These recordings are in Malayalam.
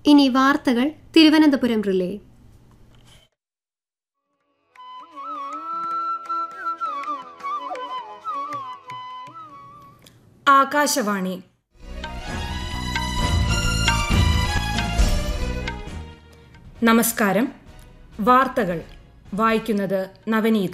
ഇനി വാർത്തകൾ തിരുവനന്തപുരം റിലേ ആകാശവാണി നമസ്കാരം വാർത്തകൾ വായിക്കുന്നത് നവനീത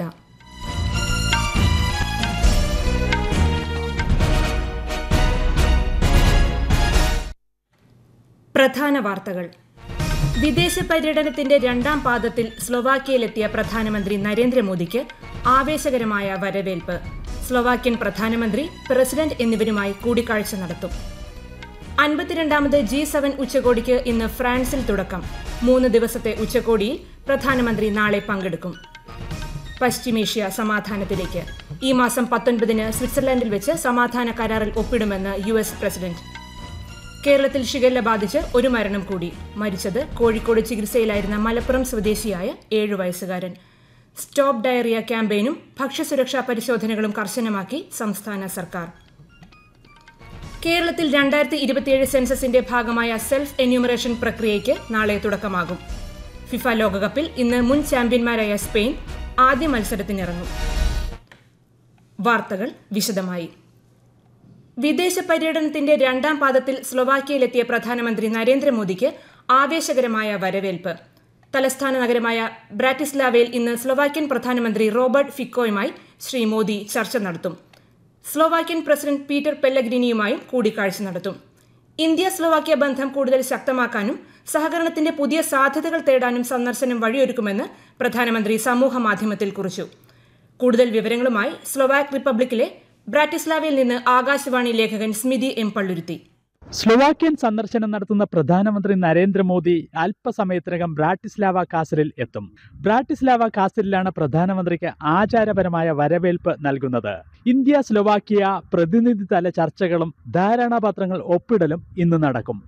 പ്രധാന വാർത്തകൾ വിദേശ പര്യടനത്തിന്റെ രണ്ടാം പാദത്തിൽ സ്ലൊവാക്യയിലെത്തിയ പ്രധാനമന്ത്രി നരേന്ദ്രമോദിക്ക് ആവേശകരമായ വരവേൽപ്പ് സ്ലൊവാക്യൻ പ്രധാനമന്ത്രി പ്രസിഡന്റ് എന്നിവരുമായി കൂടിക്കാഴ്ച നടത്തും അൻപത്തിരണ്ടാമത് ജി സെവൻ ഉച്ചകോടിക്ക് ഇന്ന് ഫ്രാൻസിൽ തുടക്കം മൂന്ന് ദിവസത്തെ ഉച്ചകോടിയിൽ പ്രധാനമന്ത്രി നാളെ പങ്കെടുക്കും പശ്ചിമേഷ്യ സമാധാനത്തിലേക്ക് ഈ മാസം പത്തൊൻപതിന് സ്വിറ്റ്സർലൻഡിൽ വെച്ച് സമാധാന കരാറിൽ ഒപ്പിടുമെന്ന് യു എസ് പ്രസിഡന്റ് കേരളത്തിൽ ഷിഗല്ല ബാധിച്ച് ഒരു മരണം കൂടി മരിച്ചത് കോഴിക്കോട് ചികിത്സയിലായിരുന്ന മലപ്പുറം സ്വദേശിയായ ഏഴു വയസ്സുകാരൻ സ്റ്റോപ്പ് ഡയറിയ ക്യാമ്പയിനും ഭക്ഷ്യസുരക്ഷാ പരിശോധനകളും കർശനമാക്കി സംസ്ഥാന സർക്കാർ കേരളത്തിൽ രണ്ടായിരത്തി ഇരുപത്തിയേഴ് സെൻസസിന്റെ ഭാഗമായ സെൽഫ് എന്യൂമറേഷൻ പ്രക്രിയയ്ക്ക് നാളെ തുടക്കമാകും ഫിഫ ലോകകപ്പിൽ ഇന്ന് മുൻ ചാമ്പ്യന്മാരായ സ്പെയിൻ ആദ്യ മത്സരത്തിനിറങ്ങും വാർത്തകൾ വിശദമായി വിദേശ പര്യടനത്തിന്റെ രണ്ടാം പാദത്തിൽ സ്ലൊവാക്യയിലെത്തിയ പ്രധാനമന്ത്രി നരേന്ദ്രമോദിക്ക് ആവേശകരമായ വരവേൽപ്പ് തലസ്ഥാന നഗരമായ ബ്രാറ്റിസ്ലാവയിൽ ഇന്ന് സ്ലൊവാക്യൻ പ്രധാനമന്ത്രി റോബർട്ട് ഫിക്കോയുമായി ശ്രീ മോദി ചർച്ച നടത്തും സ്ലൊവാക്യൻ പ്രസിഡന്റ് പീറ്റർ പെല്ലഗ്രിനിയുമായും കൂടിക്കാഴ്ച നടത്തും ഇന്ത്യ സ്ലൊവാക്യ ബന്ധം കൂടുതൽ ശക്തമാക്കാനും സഹകരണത്തിന്റെ പുതിയ സാധ്യതകൾ തേടാനും സന്ദർശനം വഴിയൊരുക്കുമെന്ന് പ്രധാനമന്ത്രി സമൂഹ മാധ്യമത്തിൽ കുറിച്ചു കൂടുതൽ വിവരങ്ങളുമായി സ്ലൊവാക് റിപ്പബ്ലിക്കിലെ ബ്രാറ്റിസ്ലാവയിൽ നിന്ന് ആകാശവാണി ലേഖകൻ സ്മിതി എം പള്ളുരുത്തി സ്ലൊവാക്യൻ സന്ദർശനം നടത്തുന്ന പ്രധാനമന്ത്രി നരേന്ദ്രമോദി അല്പസമയത്തിനകം ബ്രാറ്റിസ്ലാവ കാസലിൽ എത്തും ബ്രാറ്റിസ്ലാവ കാസലിലാണ് പ്രധാനമന്ത്രിക്ക് ആചാരപരമായ വരവേൽപ്പ് നൽകുന്നത് ഇന്ത്യ സ്ലൊവാക്യ പ്രതിനിധിതല ചർച്ചകളും ധാരണാപത്രങ്ങൾ ഒപ്പിടലും ഇന്ന് നടക്കും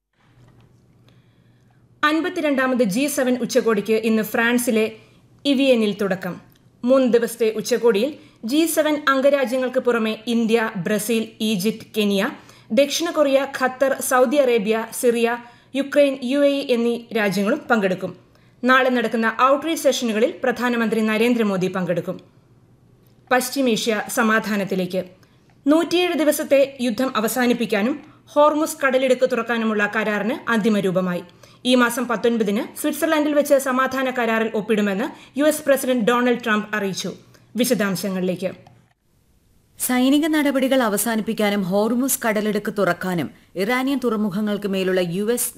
അൻപത്തിരണ്ടാമത് ജി സെവൻ ഉച്ചകോടിക്ക് ഇന്ന് ഫ്രാൻസിലെ ഇവിയനിൽ തുടക്കം മൂന്ന് ദിവസത്തെ ഉച്ചകോടിയിൽ ജി സെവൻ അംഗരാജ്യങ്ങൾക്ക് പുറമെ ഇന്ത്യ ബ്രസീൽ ഈജിപ്ത് കെനിയ ദക്ഷിണ Korea Qatar Saudi Arabia Syria Ukraine U A എന്നീ രാജ്യങ്ങളും പങ്കെടുക്കും നാളെ നടക്കുന്ന ഔട്ട്റീച്ച് സെഷനുകളിൽ പ്രധാനമന്ത്രി നരേന്ദ്രമോദി പങ്കെടുക്കും പശ്ചിമേഷ്യ സമാധാനത്തിലേക്ക് നൂറ്റിയേഴ് ദിവസത്തെ യുദ്ധം അവസാനിപ്പിക്കാനും ഹോർമുസ് കടലിടുക്ക് തുറക്കാനുമുള്ള കരാറിന് അന്തിമ രൂപമായി ഈ മാസം പത്തൊൻപതിന് സ്വിറ്റ്സർലൻഡിൽ വെച്ച് സമാധാന കരാറിൽ ഒപ്പിടുമെന്ന് U S president Donald Trump അറിയിച്ചു വിശദാംശങ്ങളിലേക്ക് സൈനിക നടപടികൾ അവസാനിപ്പിക്കാനും ഹോർമുസ് കടലിടുക്ക് തുറക്കാനും ഇറാനിയൻ തുറമുഖങ്ങൾക്ക് മേലുള്ള യു എസ്